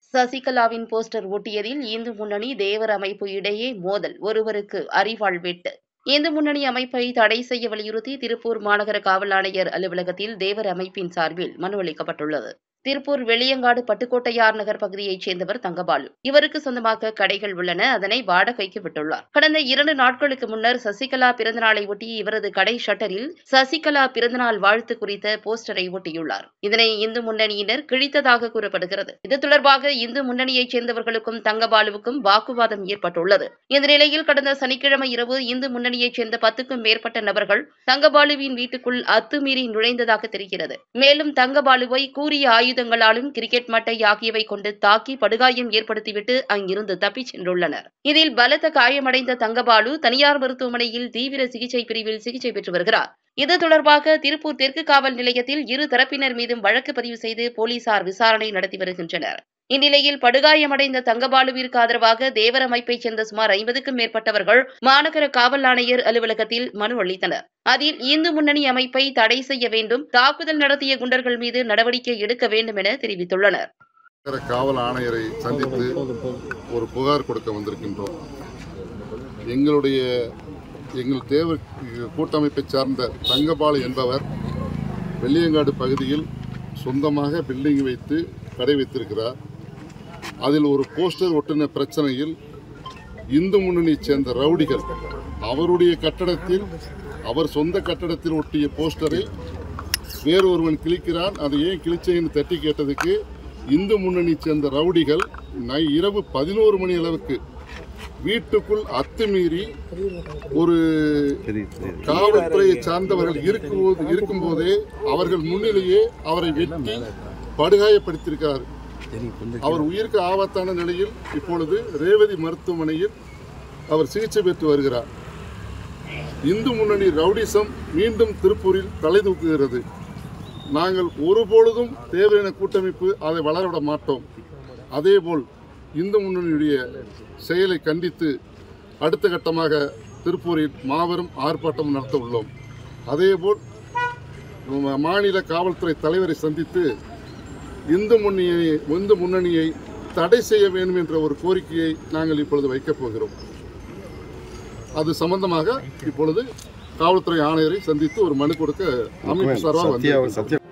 சசிகலாவின் poster ஒட்டியதில் Hindu முன்னணி தேவர் அமைப்பு இடையே மோதல் ஒருவருக்கு அரிவாள் வெட்டு இந்து முன்னணி அமைப்பை தடை செய்ய வலியுறுத்தி திருப்பூர் மாநகர காவல் ஆணையர் அலுவலகத்தில் தேவர் அமைப்பின் சார்பில் மனு அளிக்கப்பட்டுள்ளது திருப்பூர் வெளியங்காடு பட்டுக்கோட்டையார் நகர் பகுதியைச் சேர்ந்தவர் தங்கபாலு இவருக்கு சொந்தமாக கடைகள் உள்ளன அதனை வாடகைக்கு விட்டுள்ளார் கடந்த இரண்டு நாட்களுக்கு முன்னர் சசிகலா பிறந்தநாளை ஒட்டி இவரது கடை ஷட்டரில் சசிகலா பிறந்தநாள் வாழ்த்து குறித்த போஸ்டரை ஒட்டியுள்ளார் இதனை இந்து முன்னணியினர் கிழித்ததாக கூறப்படுகிறது இது தொடர்பாக இந்து முன்னணியைச் சேர்ந்தவர்களுக்கும் தங்கபாலுவுக்கும் வாக்குவாதம் ஏற்பட்டுள்ளது இந்த நிலையில் கடந்த சனிக்கிழமை இரவு இந்து முன்னணியைச் சேர்ந்த பத்துக்கும் மேற்பட்ட நபர்கள் தங்கபாலுவின் வீட்டுக்குள் அத்துமீறி நுழைந்ததாக தெரிகிறது மேலும் தங்கபாலுவை கூறிய ஆயுதங்களாலும் கிரிக்கெட் மட்டை ஆகியவை கொண்டு தாக்கி படுகாயம் ஏற்படுத்திவிட்டு அங்கிருந்து தப்பிச் சென்றுள்ளனர் இதில் பலத்த காயமடைந்த தங்கபாலு தனியார் மருத்துவமனையில் தீவிர சிகிச்சை பிரிவில் சிகிச்சை பெற்று வருகிறார் இது தொடர்பாக திருப்பூர் தெற்கு காவல் நிலையத்தில் இரு தரப்பினர் மீதும் வழக்கு பதிவு செய்து போலீசார் விசாரணை நடத்தி வருகின்றனர் இந்நிலையில் படுகாயமடைந்த தங்கபாலுவிற்கு ஆதரவாக தேவர் அமைப்பைச் சேர்ந்த சுமார் ஐம்பதுக்கும் மேற்பட்டவர்கள் மாநகர காவல் ஆணையர் அலுவலகத்தில் மனு அளித்தனர் அதில் இந்து முன்னணி அமைப்பை தடை செய்ய வேண்டும் தாக்குதல் நடத்திய குண்டர்கள் மீது நடவடிக்கை எடுக்க வேண்டும் என தெரிவித்துள்ளனர் நகர காவல் ஆணையரை சந்தித்து ஒரு புகார் கொடுக்க வந்திருக்கின்றோம் எங்களுடைய எங்கள் தேவ கூட்டமைப்பை சார்ந்த தங்கபாலு என்பவர் வெள்ளியங்காடு பகுதியில் சொந்தமாக பில்டிங் வைத்து கடை வைத்திருக்கிறார் அதில் ஒரு போஸ்டர் ஒட்டின பிரச்சனையில் இந்து முன்னணியைச் சேர்ந்த ரவுடிகள் அவருடைய கட்டடத்தில் அவர் சொந்த கட்டடத்தில் ஒட்டிய போஸ்டரை வேறு ஒருவன் கிழிக்கிறான் அதை ஏன் கிழிச்சேன்னு தட்டி கேட்டதுக்கு இந்து முன்னணியைச் சேர்ந்த ரவுடிகள் நை இரவு பதினோரு மணி அளவுக்கு வீட்டுக்குள் அத்துமீறி ஒரு காவல்துறையை சார்ந்தவர்கள் இருக்கும்போது இருக்கும்போதே அவர்கள் முன்னிலேயே அவரை வெட்டி படுகாயப்படுத்தியிருக்கிறார் அவர் உயிருக்கு ஆபத்தான நிலையில் இப்பொழுது ரேவதி மருத்துவமனையில் அவர் சிகிச்சை பெற்று வருகிறார் இந்து முன்னணி ரவுடிசம் மீண்டும் திருப்பூரில் தலை தூக்குகிறது நாங்கள் ஒருபொழுதும் தேவையான கூட்டமைப்பு அதை வளரவிட மாட்டோம் அதேபோல் இந்து முன்னணியுடைய செயலை கண்டித்து அடுத்த கட்டமாக திருப்பூரில் மாபெரும் ஆர்ப்பாட்டம் நடத்த உள்ளோம் அதேபோல் ம- மாநில காவல்துறை தலைவரை சந்தித்து இந்து முன்னணியை இந்து முன்னணியை தடை செய்ய வேண்டும் என்ற ஒரு கோரிக்கையை நாங்கள் இப்பொழுது வைக்கப் போகிறோம் அது சம்பந்தமாக இப்பொழுது காவல்துறை ஆணையரை சந்தித்து ஒரு மனு கொடுக்க அமைப்பு சார்பாக வந்து சத்யா